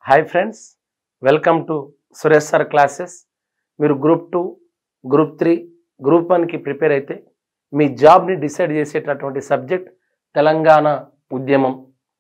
hi friends welcome to Suresh sir classes మీరు group two group three group వన్కి prepare అయితే మీ జాబ్ని డిసైడ్ చేసేటటువంటి సబ్జెక్ట్ తెలంగాణ ఉద్యమం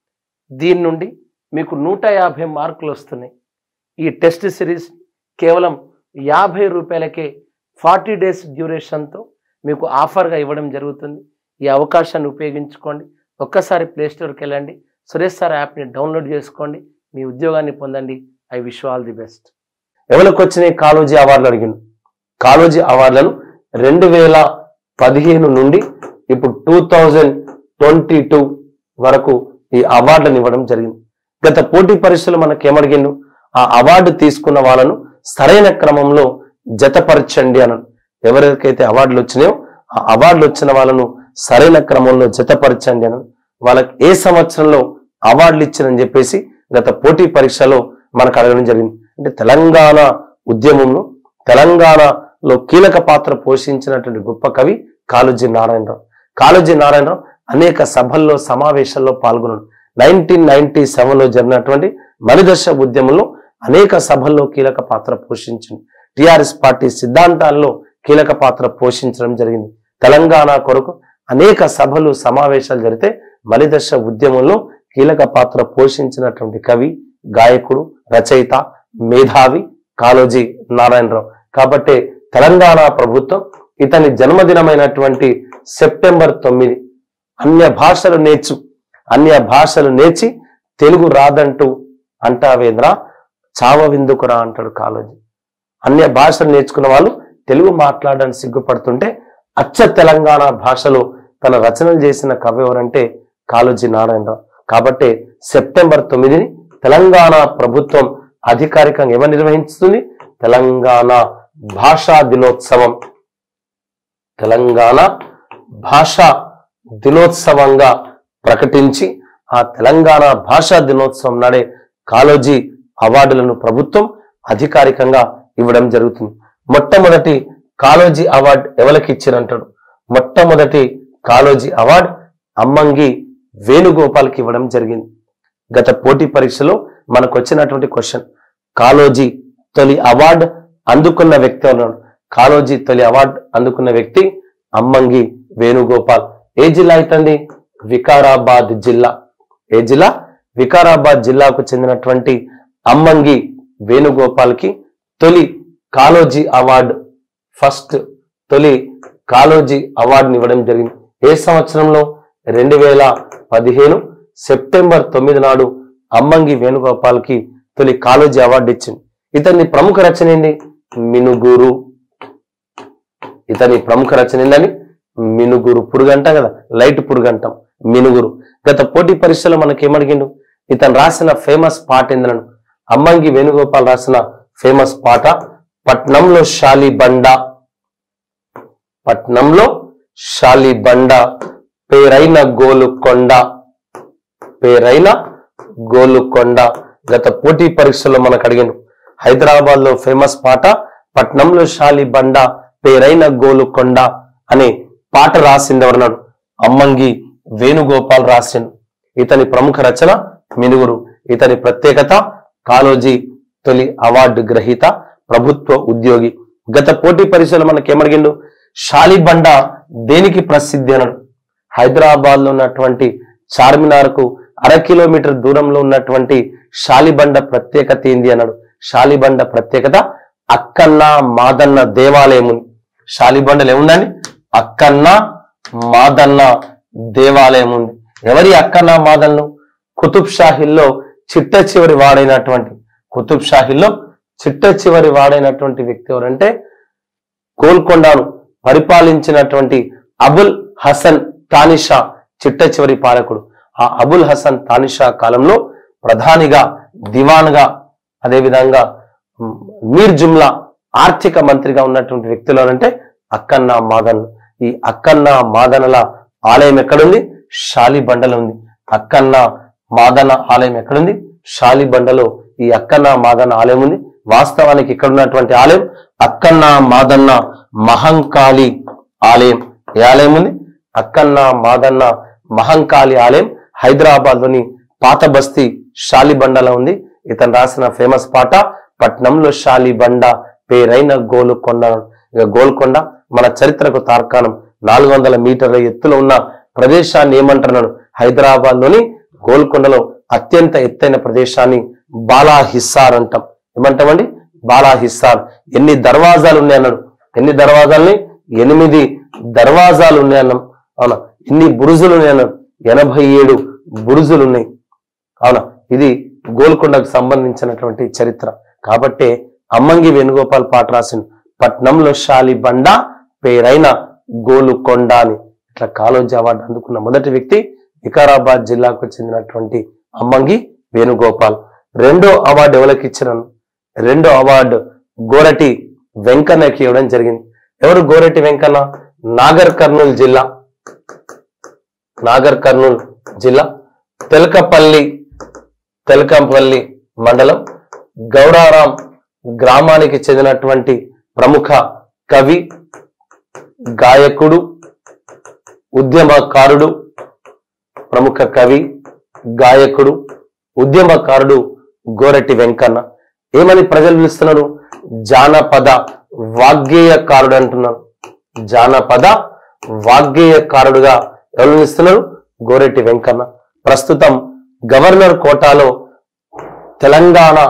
దీని నుండి మీకు నూట యాభై మార్కులు వస్తున్నాయి ఈ టెస్ట్ సిరీస్ కేవలం యాభై రూపాయలకే ఫార్టీ డేస్ డ్యూరేషన్తో మీకు ఆఫర్గా ఇవ్వడం జరుగుతుంది ఈ అవకాశాన్ని ఉపయోగించుకోండి ఒక్కసారి ప్లేస్టోర్కి వెళ్ళండి సురేష్ సార్ యాప్ని డౌన్లోడ్ చేసుకోండి మీ ఉద్యోగాన్ని పొందండి I wish all the best ఎవరికి వచ్చినాయి కాలోజీ అవార్డులు అడిగిండు కాలోజీ అవార్డులను రెండు వేల పదిహేను నుండి ఇప్పుడు టూ థౌజండ్ ట్వంటీ టూ వరకు ఈ అవార్డులను ఇవ్వడం జరిగింది గత పోటీ పరీక్షలు మనకి ఏమడిగిండు ఆ అవార్డు తీసుకున్న వాళ్ళను సరైన క్రమంలో జతపరచండి అన్నాడు ఎవరికైతే అవార్డులు వచ్చినాయో ఆ అవార్డులు వచ్చిన వాళ్ళను సరైన క్రమంలో జతపరచండి అన్నాడు వాళ్ళకి ఏ సంవత్సరంలో అవార్డులు ఇచ్చారని చెప్పేసి గత పోటీ పరీక్షలో మనకు అడగడం జరిగింది అంటే తెలంగాణ ఉద్యమంలో తెలంగాణలో కీలక పాత్ర పోషించినటువంటి గొప్ప కవి కాళోజీ నారాయణరావు కాళోజీ నారాయణరావు అనేక సభల్లో సమావేశాల్లో పాల్గొన్నాడు నైన్టీన్ నైన్టీ సెవెన్లో జరిగినటువంటి మలిదశ ఉద్యమంలో అనేక సభల్లో కీలక పాత్ర పోషించింది టిఆర్ఎస్ పార్టీ సిద్ధాంతాల్లో కీలక పాత్ర పోషించడం జరిగింది తెలంగాణ కొరకు అనేక సభలు సమావేశాలు జరిగితే మలిదశ ఉద్యమంలో కీలక పాత్ర పోషించినటువంటి కవి గాయకుడు రచయిత మేధావి కాళోజీ నారాయణరావు కాబట్టి తెలంగాణ ప్రభుత్వం ఇతని జన్మదినమైనటువంటి సెప్టెంబర్ తొమ్మిది అన్య భాషలు నేర్చు అన్య భాషలు నేర్చి తెలుగు రాదంటూ అంటావేంద్ర చావ విందుకురా అంటాడు కాళోజీ అన్య భాషలు నేర్చుకున్న వాళ్ళు తెలుగు మాట్లాడడానికి సిగ్గుపడుతుంటే అచ్చ తెలంగాణ భాషలో తన రచనలు చేసిన కవి ఎవరంటే కాళోజీ నారాయణరావు కాబట్టి సెప్టెంబర్ తొమ్మిదిని తెలంగాణ ప్రభుత్వం అధికారికంగా ఎవరు నిర్వహిస్తుంది తెలంగాణ భాషా దినోత్సవం తెలంగాణ భాషా దినోత్సవంగా ప్రకటించి ఆ తెలంగాణ భాషా దినోత్సవం నాడే కాళోజీ అవార్డులను ప్రభుత్వం అధికారికంగా ఇవ్వడం జరుగుతుంది మొట్టమొదటి కాళోజీ అవార్డు ఎవరికి ఇచ్చిరంటాడు మొట్టమొదటి కాళోజీ అవార్డు అమ్మంగి వేణుగోపాల్కి ఇవ్వడం జరిగింది గత పోటీ పరీక్షలో మనకు వచ్చినటువంటి క్వశ్చన్ కాళోజీ తొలి అవార్డు అందుకున్న వ్యక్తి ఉన్నాడు కాళోజీ తొలి అవార్డు అందుకున్న వ్యక్తి అమ్మంగి వేణుగోపాల్ ఏ జిల్లా అయితండి వికారాబాద్ జిల్లా ఏ జిల్లా వికారాబాద్ జిల్లాకు చెందినటువంటి అమ్మంగి వేణుగోపాల్కి తొలి కాళోజీ అవార్డు ఫస్ట్ తొలి కాళోజీ అవార్డుని ఇవ్వడం జరిగింది ఏ సంవత్సరంలో రెండు వేల పదిహేను సెప్టెంబర్ తొమ్మిది నాడు అమ్మంగి వేణుగోపాల్కి తొలి కాళోజీ అవార్డు ఇచ్చింది ఇతని ప్రముఖ రచన ఏంటి మినుగురు ఇతని ప్రముఖ రచన ఏందని మినుగురు పురుగంటాం కదా లైట్ పురుగంటాం మినుగురు గత పోటీ పరీక్షలో మనకి ఏమడిగిండు ఇతను రాసిన ఫేమస్ పాట ఏందనను అమ్మంగి వేణుగోపాల్ రాసిన ఫేమస్ పాట పట్నంలో శాలిబండ పట్నంలో శాలిబండ పేరైన గోలుకొండ పేరైన గోలుకొండ గత పోటీ పరీక్షలో మనకు అడిగాను హైదరాబాద్ లో ఫేమస్ పాట పట్నంలో శాలిబండ పేరైన గోలుకొండ అనే పాట రాసింది ఎవరన్నాడు అమ్మంగి వేణుగోపాల్ రాసిండు ఇతని ప్రముఖ రచన మినుగురు ఇతని ప్రత్యేకత కాలోజీ తొలి అవార్డు గ్రహీత ప్రభుత్వ ఉద్యోగి గత పోటీ పరీక్షలో మనకి ఏమడిగిండు శాలిబండ దేనికి ప్రసిద్ధి అన్నాడు హైదరాబాద్ లో ఉన్నటువంటి చార్మినార్ కు అర కిలోమీటర్ దూరంలో ఉన్నటువంటి శాలిబండ ప్రత్యేకత ఏంది అన్నాడు శాలిబండ ప్రత్యేకత అక్కన్న మాదన్న దేవాలయం ఉంది శాలిబండలు ఏముందని అక్కన్న మాదన్న దేవాలయం ఉంది ఎవరి అక్కన్న మాదన్ను కుతుబ్ షాహిల్లో చిట్ట చివరి వాడైనటువంటి కుతుబ్ షాహిల్లో చిట్ట చివరి వాడైనటువంటి వ్యక్తి ఎవరంటే గోల్కొండను పరిపాలించినటువంటి అబుల్ హసన్ తానిషా చిట్ట చివరి పాలకుడు ఆ అబుల్ హసన్ తానిషా కాలంలో ప్రధానిగా దివాన్గా అదేవిధంగా మ్, మీర్ జుమ్లా ఆర్థిక మంత్రిగా ఉన్నటువంటి వ్యక్తులు అంటే అక్కన్న మాదన్ ఈ అక్కన్న మాదనల ఆలయం ఎక్కడుంది షాలిబండలో ఉంది అక్కన్న మాదన ఆలయం ఎక్కడుంది షాలిబండలో ఈ అక్కన్న మాదన్న ఆలయం ఉంది వాస్తవానికి ఇక్కడ ఉన్నటువంటి ఆలయం అక్కన్న మాదన్న మహంకాళి ఆలయం ఏ ఆలయం ఉంది అక్కన్న మాదన్న మహంకాళి ఆలయం హైదరాబాద్ లోని పాత బస్తీ షాలిబండలో ఉంది ఇతను రాసిన ఫేమస్ పాట పట్నంలో శాలి బండ పేరైన గోలుకొండ ఇక గోల్కొండ మన చరిత్రకు తార్కాణం నాలుగు వందల మీటర్ల ఎత్తులో ఉన్న ప్రదేశాన్ని ఏమంటున్నాడు హైదరాబాద్ లోని గోల్కొండలో అత్యంత ఎత్తైన ప్రదేశాన్ని బాలా హిస్సార్ అంటాం ఏమంటామండి బాలా హిస్సార్ ఎన్ని దర్వాజాలు ఉన్నాయి అన్నాడు ఎన్ని దర్వాజాలని ఎనిమిది దర్వాజాలు ఉన్నాయి అన్నాం అవునా ఎన్ని బురుజులు ఉన్నాయి అన్నాడు ఎనభై ఏడు బురుజులు ఉన్నాయి అవునా ఇది గోల్కొండకు సంబంధించినటువంటి చరిత్ర కాబట్టే అమ్మంగి వేణుగోపాల్ పాట రాసిన పట్నంలో శాలి బండ పేరైన గోలుకొండ అని ఇట్లా కాలోజీ అవార్డు అందుకున్న మొదటి వ్యక్తి వికారాబాద్ జిల్లాకు చెందినటువంటి అమ్మంగి వేణుగోపాల్ రెండో అవార్డు ఎవరికి ఇచ్చినాను రెండో అవార్డు గోరటి వెంకన్నకి ఇవ్వడం జరిగింది ఎవరు గోరటి వెంకన్న నాగర్ కర్నూలు జిల్లా నాగర్ కర్నూలు జిల్లా తెలకపల్లి తెలకంపల్లి మండలం గౌరారాం గ్రామానికి చెందినటువంటి ప్రముఖ కవి గాయకుడు ఉద్యమకారుడు ప్రముఖ కవి గాయకుడు ఉద్యమకారుడు గోరటి వెంకన్న ఏమని ప్రజలు పిలుస్తున్నారు జానపద వాగ్గేయకారుడు అంటున్నారు జానపద వాగ్గేయకారుడుగా ఎవరు పిలుస్తున్నారు గోరెట్టి వెంకన్న ప్రస్తుతం గవర్నర్ కోటాలో తెలంగాణ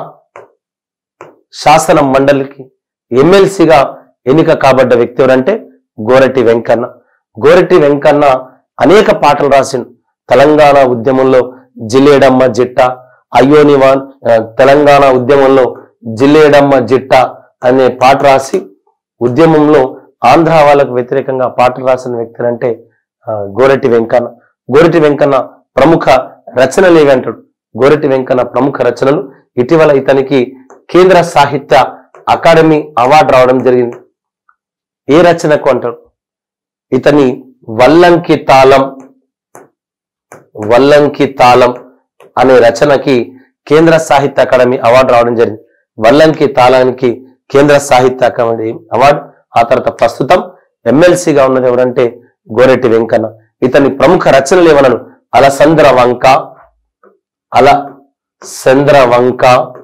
శాసన మండలికి ఎమ్మెల్సీగా ఎన్నిక కాబడ్డ వ్యక్తి ఎవరంటే గోరటి వెంకన్న గోరటి వెంకన్న అనేక పాటలు రాసిండు తెలంగాణ ఉద్యమంలో జిల్లేడమ్మ జిట్ట అయ్యోనివాన్ ఆ, తెలంగాణ ఉద్యమంలో జిల్లేడమ్మ జిట్ట అనే పాట రాసి ఉద్యమంలో ఆంధ్ర వాళ్ళకు వ్యతిరేకంగా పాటలు రాసిన వ్యక్తి అంటే ఆ, గోరటి వెంకన్న గోరటి వెంకన్న ప్రముఖ రచనలు ఏవి అంటాడు గోరటి వెంకన్న ప్రముఖ రచనలు ఇటీవల ఇతనికి కేంద్ర సాహిత్య అకాడమీ అవార్డు రావడం జరిగింది ఏ రచనకు అంటాడు ఇతని వల్లంకి తాళం వల్లంకి తాళం అనే రచనకి కేంద్ర సాహిత్య అకాడమీ అవార్డు రావడం జరిగింది వల్లంకి తాళానికి కేంద్ర సాహిత్య అకాడమీ అవార్డు ఆ తర్వాత ప్రస్తుతం ఎమ్మెల్సీగా ఉన్నది ఎవరంటే గోరెట్టి వెంకన్న ఇతని ప్రముఖ రచనలు ఏమన్నాడు అలసంద్ర వంక అల సంద్ర వంక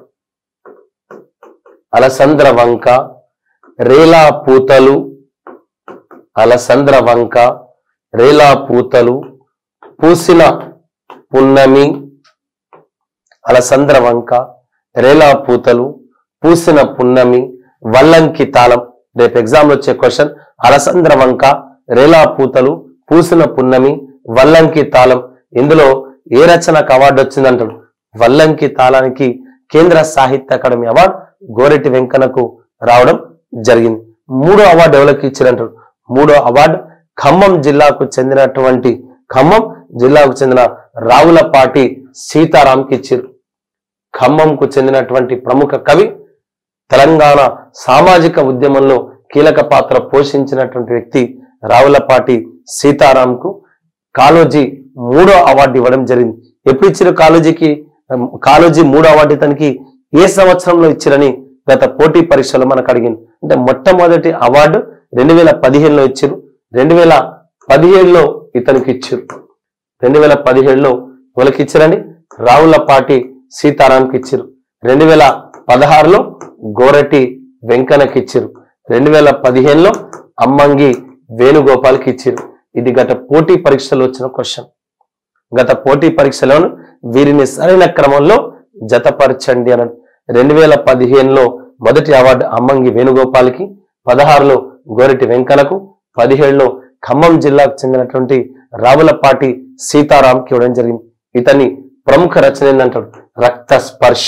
అలసంద్ర వంక రేలా పూతలు అలసంద్ర వంక రేలా పూతలు పూసిన పున్నమి అలసంద్ర వంక రేలా పూతలు పూసిన పున్నమి వల్లంకి తాళం రేపు ఎగ్జామ్ వచ్చే క్వశ్చన్ అలసంద్ర వంక రేలా పూతలు పూసిన పున్నమి వల్లంకి తాళం ఇందులో ఏ రచనకు అవార్డు వచ్చిందంటాడు వల్లంకి తాళానికి కేంద్ర సాహిత్య అకాడమీ అవార్డు గోరెట్టి వెంకన్నకు రావడం జరిగింది మూడో అవార్డు ఎవరికి ఇచ్చారంటారు మూడో అవార్డు ఖమ్మం జిల్లాకు చెందినటువంటి ఖమ్మం జిల్లాకు చెందిన రావులపాటి సీతారాంకి ఇచ్చారు ఖమ్మంకు చెందినటువంటి ప్రముఖ కవి తెలంగాణ సామాజిక ఉద్యమంలో కీలక పాత్ర పోషించినటువంటి వ్యక్తి రావులపాటి సీతారాంకు కాలోజీ మూడో అవార్డు ఇవ్వడం జరిగింది ఎప్పుడు ఇచ్చారు కాలోజీకి ఉమ్, కాలోజీ మూడో అవార్డు ఇతనికి ఏ సంవత్సరంలో ఇచ్చారని గత పోటీ పరీక్షలో మనకు అడిగింది అంటే మొట్టమొదటి అవార్డు రెండు వేల పదిహేనులో ఇచ్చారు రెండు వేల పదిహేడులో ఇతనికి ఇచ్చారు రెండు వేల పదిహేడులో వాళ్ళకి ఇచ్చారండి రావులపాటి సీతారాంకి ఇచ్చారు రెండు వేల పదహారులో గోరటి వెంకన్నకి ఇచ్చారు రెండు వేల పదిహేనులో అమ్మంగి వేణుగోపాల్కి ఇచ్చారు ఇది గత పోటీ పరీక్షలో వచ్చిన క్వశ్చన్ గత పోటీ పరీక్షలోను వీరిని సరైన క్రమంలో జతపరచండి అన్నాడు రెండు వేల పదిహేనులో మొదటి అవార్డు అమ్మంగి వేణుగోపాల్కి పదహారులో గోరటి వెంకన్నకు పదిహేడులో ఖమ్మం జిల్లాకు చెందినటువంటి రావులపాటి సీతారాంకి ఇవ్వడం జరిగింది ఇతని ప్రముఖ రచన ఏంటంటాడు రక్త స్పర్శ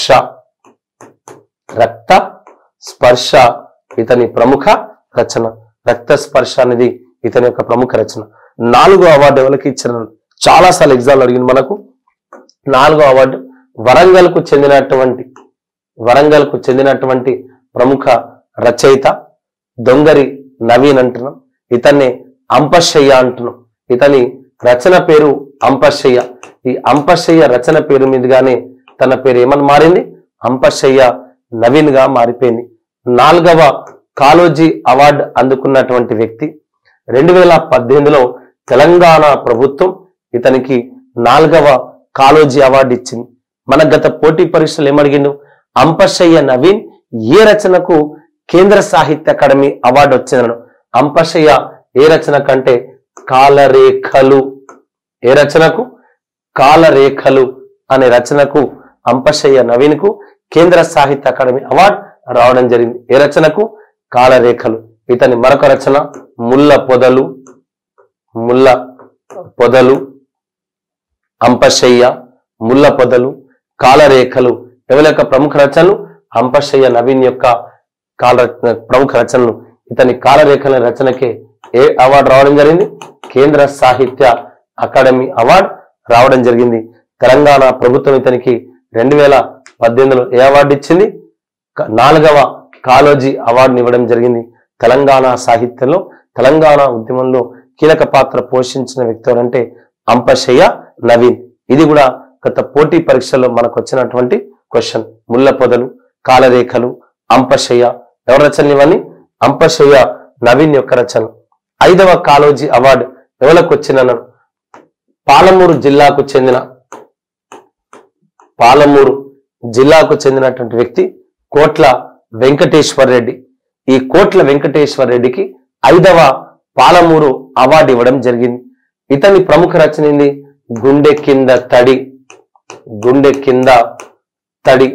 రక్త స్పర్శ ఇతని ప్రముఖ రచన రక్త స్పర్శ అనేది ఇతని యొక్క ప్రముఖ రచన నాలుగో అవార్డు ఎవరికి ఇచ్చారు చాలా సార్లు ఎగ్జామ్ అడిగింది మనకు నాలుగో అవార్డు వరంగల్ కు చెందినటువంటి వరంగల్ కు చెందినటువంటి ప్రముఖ రచయిత దొంగరి నవీన్ అంటున్నాం ఇతన్ని అంపశయ్య అంటున్నాం ఇతని రచన పేరు అంపశయ్య ఈ అంపశయ్య రచన పేరు మీదుగానే తన పేరు ఏమని మారింది అంపశయ్య నవీన్ గా మారిపోయింది నాలుగవ కాలోజీ అవార్డు అందుకున్నటువంటి వ్యక్తి రెండు వేల పద్దెనిమిదిలో తెలంగాణ ప్రభుత్వం ఇతనికి నాలుగవ కాలోజీ అవార్డు ఇచ్చింది మన గత పోటీ పరీక్షలు ఏమడిగిండు అంపశయ్య నవీన్ ఏ రచనకు కేంద్ర సాహిత్య అకాడమీ అవార్డు వచ్చిందను అంపశయ్య ఏ రచన కంటే కాలరేఖలు ఏ రచనకు కాలరేఖలు అనే రచనకు అంపశయ్య నవీన్ కు కేంద్ర సాహిత్య అకాడమీ అవార్డు రావడం జరిగింది ఏ రచనకు కాలరేఖలు ఇతని మరొక రచన ముల్ల పొదలు ముల్ల పొదలు అంపశయ్య ముల్ల పొదలు కాలరేఖలు ఎవరి యొక్క ప్రముఖ రచనలు అంపశయ్య నవీన్ యొక్క కాల ప్రముఖ రచనలు ఇతని కాలరేఖల రచనకే ఏ అవార్డు రావడం జరిగింది కేంద్ర సాహిత్య అకాడమీ అవార్డు రావడం జరిగింది తెలంగాణ ప్రభుత్వం ఇతనికి రెండు వేల పద్దెనిమిదిలో ఏ అవార్డు ఇచ్చింది క- నాలుగవ కాలోజీ అవార్డుని ఇవ్వడం జరిగింది తెలంగాణ సాహిత్యంలో తెలంగాణ ఉద్యమంలో కీలక పాత్ర పోషించిన వ్యక్తి ఎవరంటే అంపశయ్య నవీన్ ఇది కూడా గత పోటీ పరీక్షల్లో మనకు వచ్చినటువంటి క్వశ్చన్ ముళ్ళ పొదలు కాలరేఖలు అంపశయ్య ఎవరి రచనలు ఇవన్నీ అంపశయ్య నవీన్ యొక్క రచన ఐదవ కాలోజీ అవార్డు ఎవరికి వచ్చిందన్నారు పాలమూరు జిల్లాకు చెందిన పాలమూరు జిల్లాకు చెందినటువంటి వ్యక్తి కోట్ల వెంకటేశ్వర్ రెడ్డి ఈ కోట్ల వెంకటేశ్వర్ రెడ్డికి ఐదవ పాలమూరు అవార్డు ఇవ్వడం జరిగింది ఇతని ప్రముఖ రచన ఏంది గుండె కింద తడి గుండె కింద తడి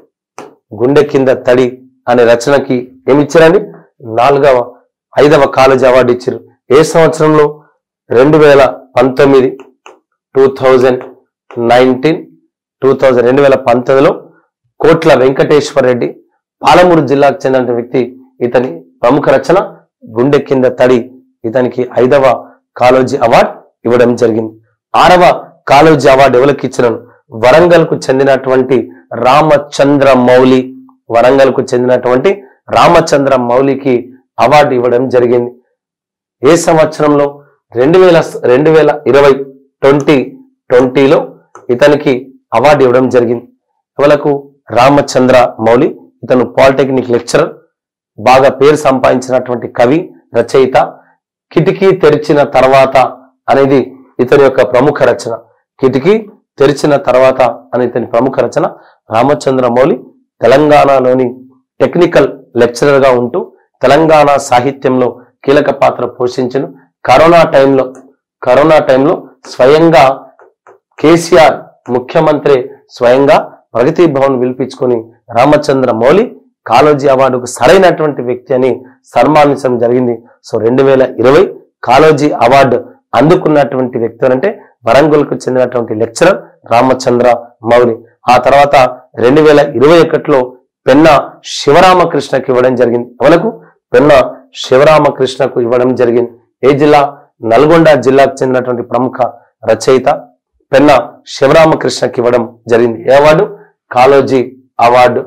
గుండె కింద తడి అనే రచనకి ఏమిచ్చారండి నాలుగవ ఐదవ కాలేజ్ అవార్డు ఇచ్చారు ఏ సంవత్సరంలో రెండు వేల పంతొమ్మిది two thousand nineteen two thousand రెండు వేల పంతొమ్మిదిలో కోట్ల వెంకటేశ్వర రెడ్డి పాలమూరు జిల్లాకు చెందిన వ్యక్తి ఇతని ప్రముఖ రచన గుండె కింద తడి ఇతనికి ఐదవ కాలోజీ అవార్డు ఇవ్వడం జరిగింది ఆరవ కాలోజీ అవార్డు ఎవరికి ఇచ్చినాను వరంగల్ కు చెందినటువంటి రామచంద్ర మౌలి వరంగల్ కు చెందినటువంటి రామచంద్ర మౌలికి అవార్డు ఇవ్వడం జరిగింది ఏ సంవత్సరంలో రెండు వేల రెండు వేల ఇరవై ట్వంటీ ట్వంటీలో ఇతనికి అవార్డు ఇవ్వడం జరిగింది ఎవలకు రామచంద్ర మౌలి ఇతను పాలిటెక్నిక్ లెక్చరర్ బాగా పేరు సంపాదించినటువంటి కవి రచయిత కిటికీ తెరిచిన తర్వాత అనేది ఇతని యొక్క ప్రముఖ రచన కిటికీ తెరిచిన తర్వాత అని ఇతని ప్రముఖ రచన రామచంద్ర మౌలి తెలంగాణలోని టెక్నికల్ లెక్చరర్ గా ఉంటూ తెలంగాణ సాహిత్యంలో కీలక పాత్ర పోషించను కరోనా టైంలో కరోనా టైంలో స్వయంగా కేసీఆర్ ముఖ్యమంత్రి స్వయంగా ప్రగతి భవన్ పిలిపించుకొని రామచంద్ర మౌలి కాలోజీ అవార్డుకు సరైనటువంటి వ్యక్తి అని సన్మానించడం జరిగింది సో రెండు వేల ఇరవై కాలోజీ అవార్డు అందుకున్నటువంటి వ్యక్తి అంటే వరంగల్కు చెందినటువంటి లెక్చరర్ రామచంద్ర మౌలి ఆ తర్వాత రెండు వేల ఇరవై ఒకటిలో పెన్న శివరామకృష్ణకి ఇవ్వడం జరిగింది ఎవలకు పెన్న శివరామకృష్ణకు ఇవ్వడం జరిగింది ఏ జిల్లా నల్గొండ జిల్లాకు చెందినటువంటి ప్రముఖ రచయిత పెన్న శివరామకృష్ణకి ఇవ్వడం జరిగింది ఏ award Kaloji award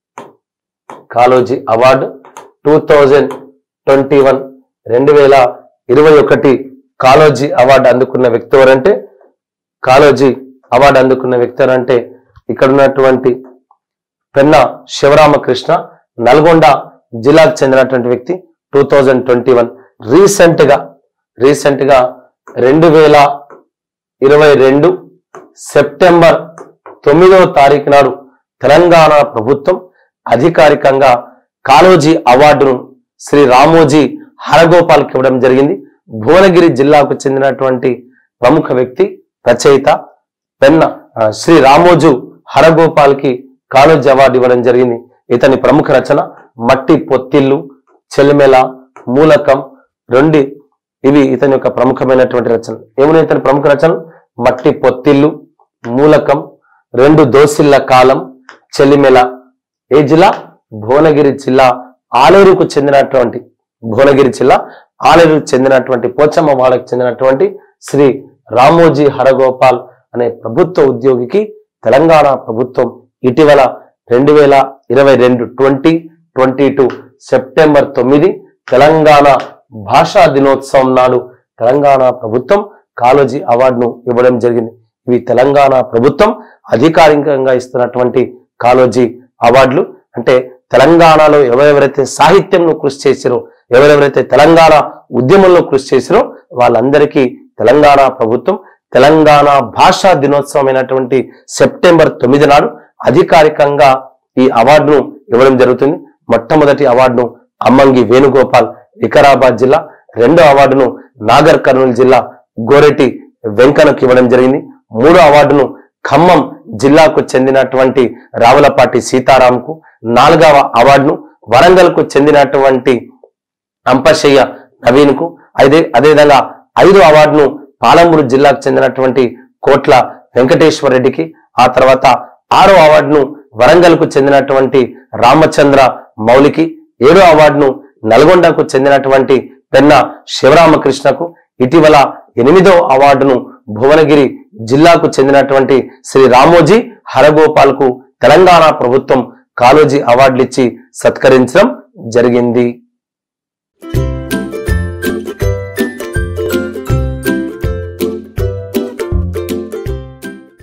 Kaloji award two thousand twenty one రెండు వేల ఇరవై ఒకటి కాలోజీ అవార్డు అందుకున్న వ్యక్తి ఎవరంటే కాలోజీ అవార్డు అందుకున్న వ్యక్తి ఎవరంటే ఇక్కడ ఉన్నటువంటి పెన్న శివరామకృష్ణ నల్గొండ జిల్లాకు చెందినటువంటి వ్యక్తి two thousand twenty one recent గా రీసెంట్ గా రెండు వేల ఇరవై రెండు సెప్టెంబర్ తొమ్మిదవ తారీఖు నాడు తెలంగాణ ప్రభుత్వం అధికారికంగా కాలోజీ అవార్డును శ్రీ రామోజీ హరగోపాల్కి ఇవ్వడం జరిగింది భువనగిరి జిల్లాకు చెందినటువంటి ప్రముఖ వ్యక్తి రచయిత పెన్న ఆ, శ్రీ రామోజు హరగోపాల్కి కాలోజీ అవార్డు ఇవ్వడం జరిగింది ఇతని ప్రముఖ రచన మట్టి పొత్తిళ్ళు చెలిమెల మూలకం రెండు ఇవి ఇతని యొక్క ప్రముఖమైనటువంటి రచన ఏమున్నాయి ఇతని ప్రముఖ రచన మట్టి పొత్తిళ్ళు మూలకం రెండు దోసిళ్ల కాలం చెలిమెల ఏ జిల్లా భువనగిరి జిల్లా ఆలేరుకు చెందినటువంటి భువనగిరి జిల్లా ఆలేరుకు చెందినటువంటి పోచమ్మ వాళ్ళకు చెందినటువంటి శ్రీ రామోజీ హరగోపాల్ అనే ప్రభుత్వ ఉద్యోగికి తెలంగాణ ప్రభుత్వం ఇటీవల రెండు వేల ఇరవై రెండు ట్వంటీ ట్వంటీ టూ సెప్టెంబర్ తొమ్మిది తెలంగాణ భాషా దినోత్సవం నాడు తెలంగాణ ప్రభుత్వం కాలోజీ అవార్డును ఇవ్వడం జరిగింది ఇవి తెలంగాణ ప్రభుత్వం అధికారికంగా ఇస్తున్నటువంటి కాలోజీ అవార్డులు అంటే తెలంగాణలో ఎవరెవరైతే సాహిత్యంలో కృషి చేసిరో ఎవరెవరైతే తెలంగాణ ఉద్యమంలో కృషి చేసిరో వాళ్ళందరికీ తెలంగాణ ప్రభుత్వం తెలంగాణ భాషా దినోత్సవమైనటువంటి సెప్టెంబర్ తొమ్మిది నాడు అధికారికంగా ఈ అవార్డును ఇవ్వడం జరుగుతుంది మొట్టమొదటి అవార్డును అమ్మంగి వేణుగోపాల్ వికారాబాద్ జిల్లా రెండో అవార్డును నాగర్ కర్నూలు జిల్లా గోరెటి వెంకనకు ఇవ్వడం జరిగింది మూడో అవార్డును ఖమ్మం జిల్లాకు చెందినటువంటి రావులపాటి సీతారాంకు నాలుగవ అవార్డును వరంగల్కు చెందినటువంటి అంపశయ్య నవీన్ కు అదే అదేవిధంగా ఐదో అవార్డును పాలమూరు జిల్లాకు చెందినటువంటి కోట్ల వెంకటేశ్వర రెడ్డికి ఆ తర్వాత ఆరో అవార్డును వరంగల్ కు చెందినటువంటి రామచంద్ర మౌలికి ఏడో అవార్డును నల్గొండకు చెందినటువంటి పెన్న శివరామకృష్ణకు ఇటీవల ఎనిమిదో అవార్డును భువనగిరి జిల్లాకు చెందినటువంటి శ్రీ రామోజీ హరగోపాల్ కు తెలంగాణ ప్రభుత్వం కాలోజీ అవార్డులిచ్చి సత్కరించడం జరిగింది